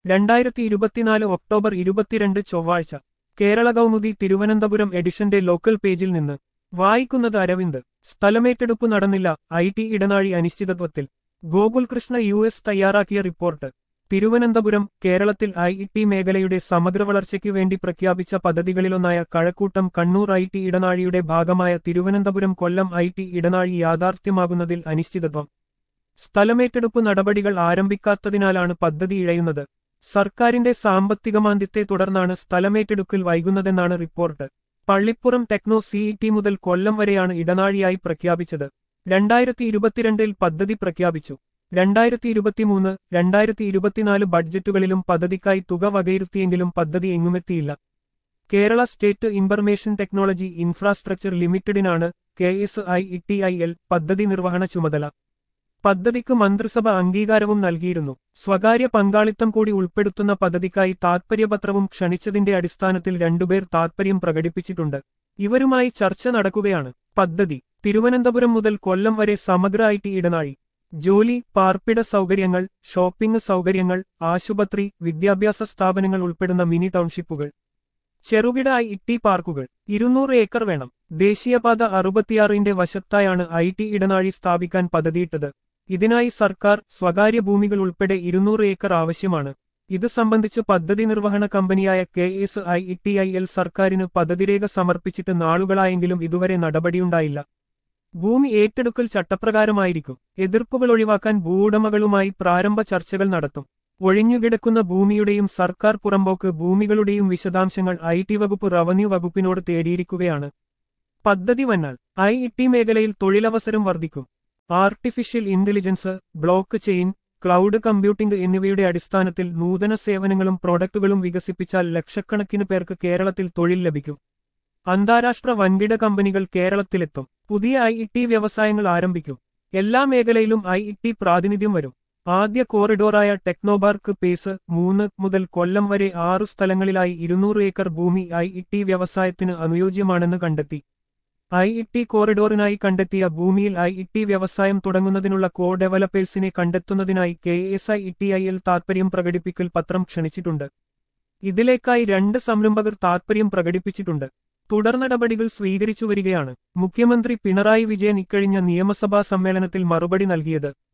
രണ്ടായിരത്തി ഇരുപത്തിനാല് ഒക്ടോബർ ഇരുപത്തിരണ്ട് ചൊവ്വാഴ്ച കേരള കൗമുദി തിരുവനന്തപുരം എഡിഷന്റെ ലോക്കൽ പേജിൽ നിന്ന് വായിക്കുന്നത് അരവിന്ദ് സ്ഥലമേറ്റെടുപ്പ് നടന്നില്ല ഐ ടി ഇടനാഴി അനിശ്ചിതത്വത്തിൽ ഗോകുൽ കൃഷ്ണ യു എസ് തയ്യാറാക്കിയ റിപ്പോർട്ട് തിരുവനന്തപുരം കേരളത്തിൽ ഐ ടി മേഖലയുടെ സമഗ്ര വളർച്ചയ്ക്കു വേണ്ടി പ്രഖ്യാപിച്ച പദ്ധതികളിലൊന്നായ കഴക്കൂട്ടം കണ്ണൂർ ഐ ടി ഇടനാഴിയുടെ ഭാഗമായ തിരുവനന്തപുരം കൊല്ലം ഐ ടി ഇടനാഴി യാഥാർത്ഥ്യമാകുന്നതിൽ അനിശ്ചിതത്വം സ്ഥലമേറ്റെടുപ്പ് നടപടികൾ ആരംഭിക്കാത്തതിനാലാണ് പദ്ധതി ഇഴയുന്നത് സർക്കാരിന്റെ സാമ്പത്തികമാന്ദ്യത്തെ തുടർന്നാണ് സ്ഥലമേറ്റെടുക്കൽ വൈകുന്നതെന്നാണ് റിപ്പോർട്ട് പള്ളിപ്പുറം ടെക്നോ സിഇടി മുതൽ കൊല്ലം വരെയാണ് ഇടനാഴിയായി പ്രഖ്യാപിച്ചത് രണ്ടായിരത്തി ഇരുപത്തിരണ്ടിൽ പദ്ധതി പ്രഖ്യാപിച്ചു രണ്ടായിരത്തി ഇരുപത്തിമൂന്ന് രണ്ടായിരത്തി ഇരുപത്തിനാല് ബഡ്ജറ്റുകളിലും പദ്ധതിക്കായി തുക വകയിരുത്തിയെങ്കിലും പദ്ധതി എങ്ങുമെത്തിയില്ല Kerala state information technology infrastructure ലിമിറ്റഡിനാണ് K S I E T I L പദ്ധതി നിർവഹണ ചുമതല പദ്ധതിക്ക് മന്ത്രിസഭ അംഗീകാരവും നൽകിയിരുന്നു സ്വകാര്യ പങ്കാളിത്തം കൂടി ഉൾപ്പെടുത്തുന്ന പദ്ധതിക്കായി താത്പര്യപത്രവും ക്ഷണിച്ചതിന്റെ അടിസ്ഥാനത്തിൽ രണ്ടുപേർ താത്പര്യം പ്രകടിപ്പിച്ചിട്ടുണ്ട് ഇവരുമായി ചർച്ച നടക്കുകയാണ് പദ്ധതി തിരുവനന്തപുരം മുതൽ കൊല്ലം വരെ സമഗ്ര ഐ ടി ഇടനാഴി ജോലി പാർപ്പിട സൗകര്യങ്ങൾ ഷോപ്പിംഗ് സൗകര്യങ്ങൾ ആശുപത്രി വിദ്യാഭ്യാസ സ്ഥാപനങ്ങൾ ഉൾപ്പെടുന്ന മിനി ടൗൺഷിപ്പുകൾ ചെറുകിട ഐ ടി പാർക്കുകൾ ഇരുന്നൂറ് ഏക്കർ വേണം ദേശീയപാത അറുപത്തിയാറിന്റെ വശത്തായാണ് ഐ ടി ഇടനാഴി സ്ഥാപിക്കാൻ പദ്ധതിയിട്ടത് ഇതിനായി സർക്കാർ സ്വകാര്യ ഭൂമികൾ ഉൾപ്പെടെ ഇരുന്നൂറ് ഏക്കർ ആവശ്യമാണ് ഇത് സംബന്ധിച്ച് പദ്ധതി നിർവഹണ കമ്പനിയായ K S I E T I L സർക്കാരിന് പദ്ധതിരേഖ സമർപ്പിച്ചിട്ട് നാളുകളായെങ്കിലും ഇതുവരെ നടപടിയുണ്ടായില്ല ഭൂമി ഏറ്റെടുക്കൽ ചട്ടപ്രകാരമായിരിക്കും എതിർപ്പുകൾ ഒഴിവാക്കാൻ ഭൂവുടമകളുമായി പ്രാരംഭ ചർച്ചകൾ നടത്തും ഒഴിഞ്ഞുകിടക്കുന്ന ഭൂമിയുടെയും സർക്കാർ പുറമ്പോക്ക് ഭൂമികളുടെയും വിശദാംശങ്ങൾ ഐ ടി വകുപ്പ് റവന്യൂ വകുപ്പിനോട് തേടിയിരിക്കുകയാണ് പദ്ധതി വന്നാൽ ഐ ടി മേഖലയിൽ തൊഴിലവസരം വർദ്ധിക്കും artificial intelligence block chain cloud computing എന്നിവയുടെ അടിസ്ഥാനത്തിൽ നൂതന സേവനങ്ങളും പ്രോഡക്റ്റുകളും വികസിപ്പിച്ചാൽ ലക്ഷക്കണക്കിന് പേർക്ക് കേരളത്തിൽ തൊഴിൽ ലഭിക്കും അന്താരാഷ്ട്ര വൻകിട കമ്പനികൾ കേരളത്തിലെത്തും പുതിയ ഐ ടി വ്യവസായങ്ങൾ ആരംഭിക്കും എല്ലാ മേഖലയിലും ഐ ടി പ്രാതിനിധ്യം വരും ആദ്യ കോറിഡോറായ ടെക്നോപാർക്ക് പേസ് മൂന്ന് മുതൽ കൊല്ലം വരെ ആറു സ്ഥലങ്ങളിലായി ഇരുന്നൂറ് ഏക്കർ ഭൂമി ഐ ടി വ്യവസായത്തിന് അനുയോജ്യമാണെന്ന് കണ്ടെത്തി ഐ ടി കോറിഡോറിനായി കണ്ടെത്തിയ ഭൂമിയിൽ ഐ ടി വ്യവസായം തുടങ്ങുന്നതിനുള്ള കോ ഡെവലപ്പേഴ്സിനെ കണ്ടെത്തുന്നതിനായി K S I T I L താൽപര്യം പ്രകടിപ്പിക്കൽ പത്രം ക്ഷണിച്ചിട്ടുണ്ട് ഇതിലേക്കായി രണ്ട് സംരംഭകർ താൽപര്യം പ്രകടിപ്പിച്ചിട്ടുണ്ട് തുടർ നടപടികൾ സ്വീകരിച്ചു വരികയാണ് മുഖ്യമന്ത്രി പിണറായി വിജയൻ ഇക്കഴിഞ്ഞ നിയമസഭാ സമ്മേളനത്തിൽ മറുപടി നൽകിയത്